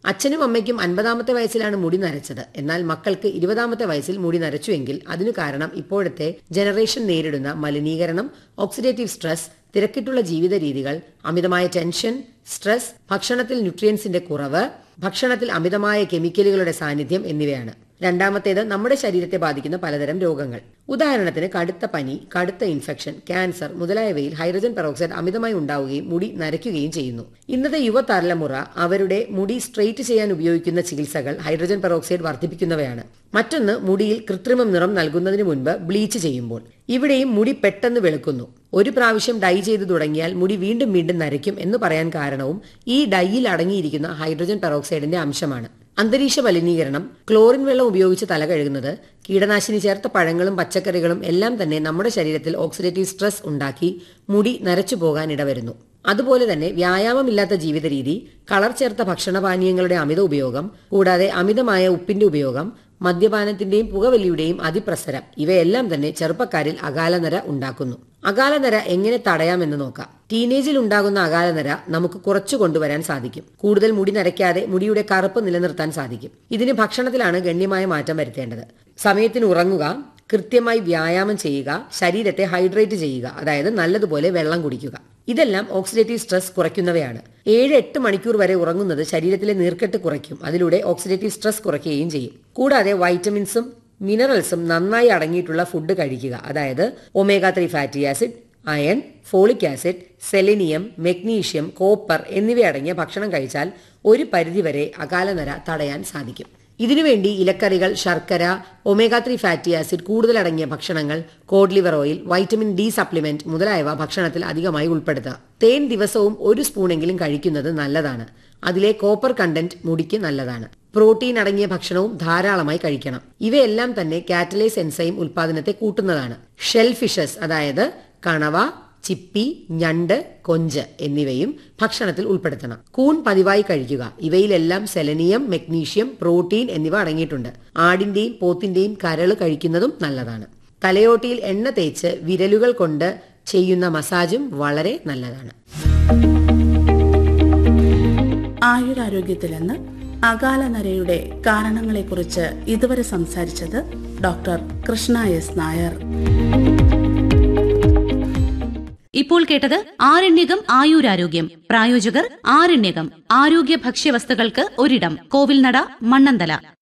അച്ഛനും അമ്മയ്ക്കും അൻപതാമത്തെ വയസ്സിലാണ് മുടി നരച്ചത് എന്നാൽ മക്കൾക്ക് ഇരുപതാമത്തെ വയസ്സിൽ മുടി നരച്ചുവെങ്കിൽ അതിനു കാരണം ഇപ്പോഴത്തെ ജനറേഷൻ നേരിടുന്ന മലിനീകരണം ഓക്സിഡേറ്റീവ് സ്ട്രെസ് തിരക്കിട്ടുള്ള ജീവിത രീതികൾ അമിതമായ ടെൻഷൻ സ്ട്രെസ് ഭക്ഷണത്തിൽ ന്യൂട്രിയൻസിന്റെ കുറവ് ഭക്ഷണത്തിൽ അമിതമായ കെമിക്കലുകളുടെ സാന്നിധ്യം എന്നിവയാണ് രണ്ടാമത്തേത് നമ്മുടെ ശരീരത്തെ ബാധിക്കുന്ന പലതരം രോഗങ്ങൾ ഉദാഹരണത്തിന് കടുത്ത പനി കടുത്ത ഇൻഫെക്ഷൻ ക്യാൻസർ മുതലായവയിൽ ഹൈഡ്രജൻ പെറോക്സൈഡ് അമിതമായി ഉണ്ടാവുകയും മുടി നരയ്ക്കുകയും ചെയ്യുന്നു ഇന്നത്തെ യുവതലമുറ അവരുടെ മുടി സ്ട്രെയിറ്റ് ചെയ്യാൻ ഉപയോഗിക്കുന്ന ചികിത്സകൾ ഹൈഡ്രജൻ പെറോക്സൈഡ് വർദ്ധിപ്പിക്കുന്നവയാണ് മറ്റൊന്ന് മുടിയിൽ കൃത്രിമം നിറം നൽകുന്നതിന് മുൻപ് ബ്ലീച്ച് ചെയ്യുമ്പോൾ ഇവിടെയും മുടി പെട്ടെന്ന് വെളുക്കുന്നു ഒരു പ്രാവശ്യം ഡൈ ചെയ്തു തുടങ്ങിയാൽ മുടി വീണ്ടും വീണ്ടും നരയ്ക്കും എന്ന് പറയാൻ കാരണവും ഈ ഡൈയിൽ അടങ്ങിയിരിക്കുന്ന ഹൈഡ്രജൻ പെറോക്സൈഡിന്റെ അംശമാണ് അന്തരീക്ഷ മലിനീകരണം ക്ലോറിൻ വെള്ളം ഉപയോഗിച്ച് തല കഴുകുന്നത് കീടനാശിനി ചേർത്ത പഴങ്ങളും പച്ചക്കറികളും എല്ലാം തന്നെ നമ്മുടെ ശരീരത്തിൽ ഓക്സിഡേറ്റീവ് സ്ട്രെസ് ഉണ്ടാക്കി മുടി നരച്ചു പോകാൻ ഇടവരുന്നു അതുപോലെ തന്നെ വ്യായാമമില്ലാത്ത ജീവിത രീതി കളർ ചേർത്ത ഭക്ഷണപാനീയങ്ങളുടെ അമിത ഉപയോഗം കൂടാതെ അമിതമായ ഉപ്പിന്റെ ഉപയോഗം മദ്യപാനത്തിന്റെയും പുകവലിയുടെയും അതിപ്രസരം ഇവയെല്ലാം തന്നെ ചെറുപ്പക്കാരിൽ അകാലനര ഉണ്ടാക്കുന്നു അകാലനര എങ്ങനെ തടയാമെന്ന് നോക്കാം ടീനേജിൽ ഉണ്ടാകുന്ന അകാലനര നമുക്ക് കുറച്ചു കൊണ്ടുവരാൻ സാധിക്കും കൂടുതൽ മുടി നരയ്ക്കാതെ മുടിയുടെ കറുപ്പ് നിലനിർത്താൻ സാധിക്കും ഇതിന് ഭക്ഷണത്തിലാണ് ഗണ്യമായ മാറ്റം വരുത്തേണ്ടത് സമയത്തിന് ഉറങ്ങുക കൃത്യമായി വ്യായാമം ചെയ്യുക ശരീരത്തെ ഹൈഡ്രേറ്റ് ചെയ്യുക അതായത് നല്ലതുപോലെ വെള്ളം കുടിക്കുക ഇതെല്ലാം ഓക്സിഡേറ്റീവ് സ്ട്രെസ് കുറയ്ക്കുന്നവയാണ് ഏഴ് എട്ട് മണിക്കൂർ വരെ ഉറങ്ങുന്നത് ശരീരത്തിലെ നീർക്കെട്ട് കുറയ്ക്കും അതിലൂടെ ഓക്സിഡേറ്റീവ് സ്ട്രെസ് കുറയ്ക്കുകയും ചെയ്യും കൂടാതെ വൈറ്റമിൻസും മിനറൽസും നന്നായി അടങ്ങിയിട്ടുള്ള ഫുഡ് കഴിക്കുക അതായത് omega three fatty acid iron folic acid selenium magnesium copper എന്നിവയടങ്ങിയ ഭക്ഷണം കഴിച്ചാൽ ഒരു പരിധിവരെ അകാലനര തടയാൻ സാധിക്കും ഇതിനുവേണ്ടി ഇലക്കറികൾ ശർക്കര ഒമേഗ ത്രീ ഫാറ്റി ആസിഡ് കൂടുതൽ അടങ്ങിയ ഭക്ഷണങ്ങൾ cod liver oil vitamin D supplement മുതലായവ ഭക്ഷണത്തിൽ അധികമായി ഉൾപ്പെടുത്തുക തേൻ ദിവസവും ഒരു സ്പൂണെങ്കിലും കഴിക്കുന്നത് നല്ലതാണ് അതിലെ കോപ്പർ കണ്ടന്റ് മുടിക്ക് നല്ലതാണ് പ്രോട്ടീൻ അടങ്ങിയ ഭക്ഷണവും ധാരാളമായി കഴിക്കണം ഇവയെല്ലാം തന്നെ കാറ്റലൈസ് എൻസൈം ഉൽപാദനത്തെ കൂട്ടുന്നതാണ് ഷെൽ ഫിഷസ് അതായത് കണവ ചിപ്പി ഞണ്ട് കൊഞ്ച് എന്നിവയും ഭക്ഷണത്തിൽ ഉൾപ്പെടുത്തണം കൂൺ പതിവായി കഴിക്കുക ഇവയിലെല്ലാം സെലനിയം മെഗ്നീഷ്യം പ്രോട്ടീൻ എന്നിവ അടങ്ങിയിട്ടുണ്ട് ആടിന്റെയും പോത്തിന്റെയും കരള് കഴിക്കുന്നതും നല്ലതാണ് തലയോട്ടിയിൽ എണ്ണ തേച്ച് വിരലുകൾ കൊണ്ട് ചെയ്യുന്ന മസാജും വളരെ നല്ലതാണ് ആയുരാരോഗ്യത്തിലെന്ന് അകാല നരയുടെ കാരണങ്ങളെക്കുറിച്ച് ഇതുവരെ സംസാരിച്ചത് ഡോക്ടർ കൃഷ്ണ എസ് നായർ ഇപ്പോൾ കേട്ടത് ആരണ്യകം ആയുരാരോഗ്യം പ്രായോജകർ ആരണ്യകം ആരോഗ്യ ഭക്ഷ്യവസ്തുക്കൾക്ക് ഒരിടം കോവിൽനട മണ്ണന്തല